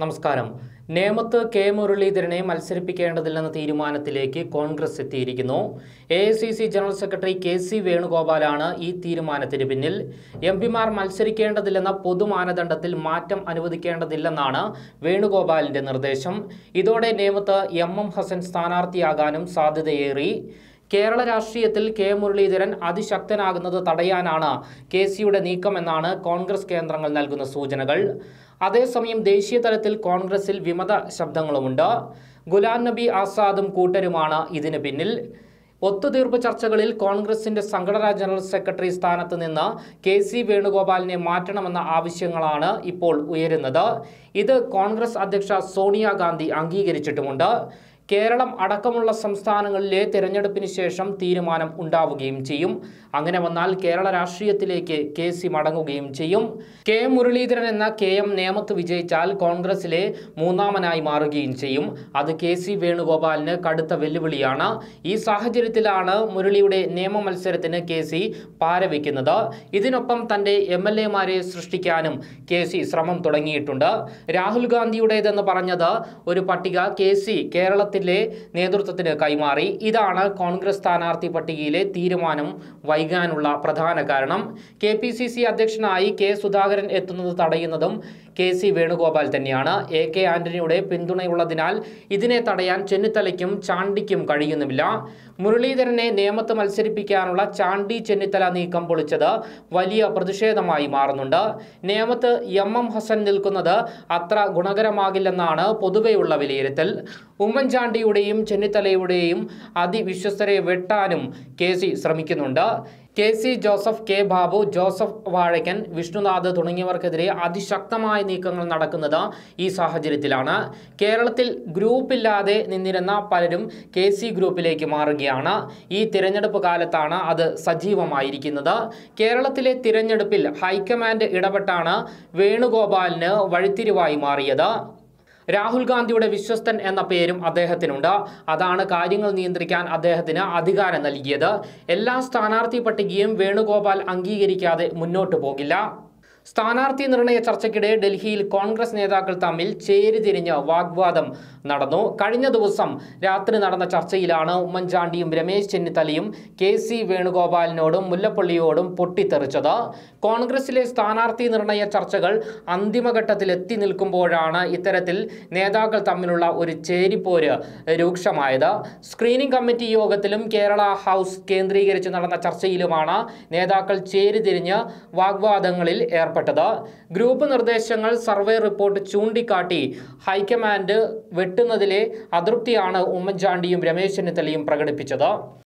നമസ്കാരം നേമത്ത് കെ മുരളീധരനെ മത്സരിപ്പിക്കേണ്ടതില്ലെന്ന തീരുമാനത്തിലേക്ക് കോൺഗ്രസ് എത്തിയിരിക്കുന്നു A I C C general secretary K C വേണുഗോപാലാണ് ഈ തീരുമാനത്തിന് പിന്നിൽ എം പിമാർ മത്സരിക്കേണ്ടതില്ലെന്ന പൊതു മാനദണ്ഡത്തിൽ മാറ്റം അനുവദിക്കേണ്ടതില്ലെന്നാണ് വേണുഗോപാലിന്റെ നിർദ്ദേശം ഇതോടെ നേമത്ത് എം എം ഹസൻ സ്ഥാനാർത്ഥിയാകാനും സാധ്യതയേറി കേരള രാഷ്ട്രീയത്തിൽ കെ മുരളീധരൻ അതിശക്തനാകുന്നത് തടയാനാണ് കെ സിയുടെ നീക്കമെന്നാണ് കോൺഗ്രസ് കേന്ദ്രങ്ങൾ നൽകുന്ന സൂചനകൾ അതേസമയം ദേശീയ തലത്തിൽ കോൺഗ്രസിൽ വിമത ശബ്ദങ്ങളുമുണ്ട് ഗുലാം നബി ആസാദും കൂട്ടരുമാണ് ഇതിന് പിന്നിൽ ഒത്തുതീർപ്പ് ചർച്ചകളിൽ കോൺഗ്രസിന്റെ സംഘടനാ ജനറൽ സെക്രട്ടറി സ്ഥാനത്ത് നിന്ന് കെ സി വേണുഗോപാലിനെ മാറ്റണമെന്ന ആവശ്യങ്ങളാണ് ഇപ്പോൾ ഉയരുന്നത് ഇത് കോൺഗ്രസ് അധ്യക്ഷ സോണിയാഗാന്ധി അംഗീകരിച്ചിട്ടുമുണ്ട് കേരളം അടക്കമുള്ള സംസ്ഥാനങ്ങളിലെ തിരഞ്ഞെടുപ്പിന് ശേഷം തീരുമാനം ഉണ്ടാവുകയും ചെയ്യും അങ്ങനെ വന്നാൽ കേരള രാഷ്ട്രീയത്തിലേക്ക് കെ സി മടങ്ങുകയും ചെയ്യും കെ മുരളീധരൻ എന്ന കെ എം നേമത്ത് വിജയിച്ചാൽ കോൺഗ്രസിലെ മൂന്നാമനായി മാറുകയും ചെയ്യും അത് കെ സി വേണുഗോപാലിന് കടുത്ത വെല്ലുവിളിയാണ് ഈ സാഹചര്യത്തിലാണ് മുരളിയുടെ നിയമ മത്സരത്തിന് കെ സി പാരവെക്കുന്നത് ഇതിനൊപ്പം തന്റെ എം എൽ എമാരെ സൃഷ്ടിക്കാനും കെ സി ശ്രമം തുടങ്ങിയിട്ടുണ്ട് രാഹുൽ ഗാന്ധിയുടേതെന്ന് പറഞ്ഞത് ഒരു പട്ടിക കെ സി കേരളത്തിലെ നേതൃത്വത്തിന് കൈമാറി ഇതാണ് കോൺഗ്രസ് സ്ഥാനാർത്ഥി പട്ടികയിലെ തീരുമാനം വൈകാനുള്ള പ്രധാന കാരണം കെ പി സി സി അധ്യക്ഷനായി കെ സുധാകരൻ എത്തുന്നത് തടയുന്നതും കെ സി വേണുഗോപാൽ തന്നെയാണ് എ കെ ആന്റണിയുടെ പിന്തുണയുള്ളതിനാൽ ഇതിനെ തടയാൻ ചെന്നിത്തലയ്ക്കും ചാണ്ടിക്കും കഴിയുന്നുമില്ല മുരളീധരനെ നിയമത്ത് മത്സരിപ്പിക്കാനുള്ള ചാണ്ടി ചെന്നിത്തല നീക്കം പൊളിച്ചത് വലിയ പ്രതിഷേധമായി മാറുന്നുണ്ട് നിയമത്ത് എം എം ഹസൻ നിൽക്കുന്നത് അത്ര ഗുണകരമാകില്ലെന്നാണ് പൊതുവെയുള്ള വിലയിരുത്തൽ ഉമ്മൻചാണ്ടിയുടെയും ചെന്നിത്തലയുടെയും അതിവിശ്വസ്തരെ വെട്ടാനും കെ സി ശ്രമിക്കുന്നുണ്ട് K C Joseph K Babu Joseph Vazhakkan Vishnunath തുടങ്ങിയവർക്കെതിരെ അതിശക്തമായ നീക്കങ്ങൾ നടക്കുന്നത് ഈ സാഹചര്യത്തിലാണ് കേരളത്തിൽ ഗ്രൂപ്പില്ലാതെ നിന്നിരുന്ന പലരും കെ സി ഗ്രൂപ്പിലേക്ക് മാറുകയാണ് ഈ തിരഞ്ഞെടുപ്പ് കാലത്താണ് അത് സജീവമായിരിക്കുന്നത് കേരളത്തിലെ തിരഞ്ഞെടുപ്പിൽ ഹൈക്കമാൻഡ് ഇടപെട്ടാണ് വേണുഗോപാലിന് വഴിത്തിരിവായി മാറിയത് രാഹുൽ ഗാന്ധിയുടെ വിശ്വസ്തൻ എന്ന പേരും അദ്ദേഹത്തിനുണ്ട് അതാണ് കാര്യങ്ങൾ നിയന്ത്രിക്കാൻ അദ്ദേഹത്തിന് അധികാരം നൽകിയത് എല്ലാ സ്ഥാനാർത്ഥി പട്ടികയും വേണുഗോപാൽ അംഗീകരിക്കാതെ മുന്നോട്ടു പോകില്ല സ്ഥാനാർത്ഥി നിർണയ ചർച്ചയ്ക്കിടെ ഡൽഹിയിൽ കോൺഗ്രസ് നേതാക്കൾ തമ്മിൽ ചേരിതിരിഞ്ഞ് വാഗ്വാദം നടന്നു കഴിഞ്ഞ ദിവസം രാത്രി നടന്ന ചർച്ചയിലാണ് ഉമ്മൻചാണ്ടിയും രമേശ് ചെന്നിത്തലയും കെ സി വേണുഗോപാലിനോടും മുല്ലപ്പള്ളിയോടും പൊട്ടിത്തെറിച്ചത് കോൺഗ്രസിലെ സ്ഥാനാർത്ഥി നിർണയ ചർച്ചകൾ അന്തിമഘട്ടത്തിൽ എത്തി നിൽക്കുമ്പോഴാണ് ഇത്തരത്തിൽ നേതാക്കൾ തമ്മിലുള്ള ഒരു ചേരിപ്പോര് രൂക്ഷമായത് സ്ക്രീനിംഗ് കമ്മിറ്റി യോഗത്തിലും കേരള ഹൗസ് കേന്ദ്രീകരിച്ച് നടന്ന ചർച്ചയിലുമാണ് നേതാക്കൾ ചേരിതിരിഞ്ഞ് വാഗ്വാദങ്ങളിൽ ഏർപ്പെട്ടത് ഗ്രൂപ്പ് നിർദ്ദേശങ്ങൾ സർവേ റിപ്പോർട്ട് ചൂണ്ടിക്കാട്ടി ഹൈക്കമാൻഡ് വെട്ടുന്നതിലെ അതൃപ്തിയാണ് ഉമ്മൻചാണ്ടിയും രമേശ് ചെന്നിത്തലയും പ്രകടിപ്പിച്ചത്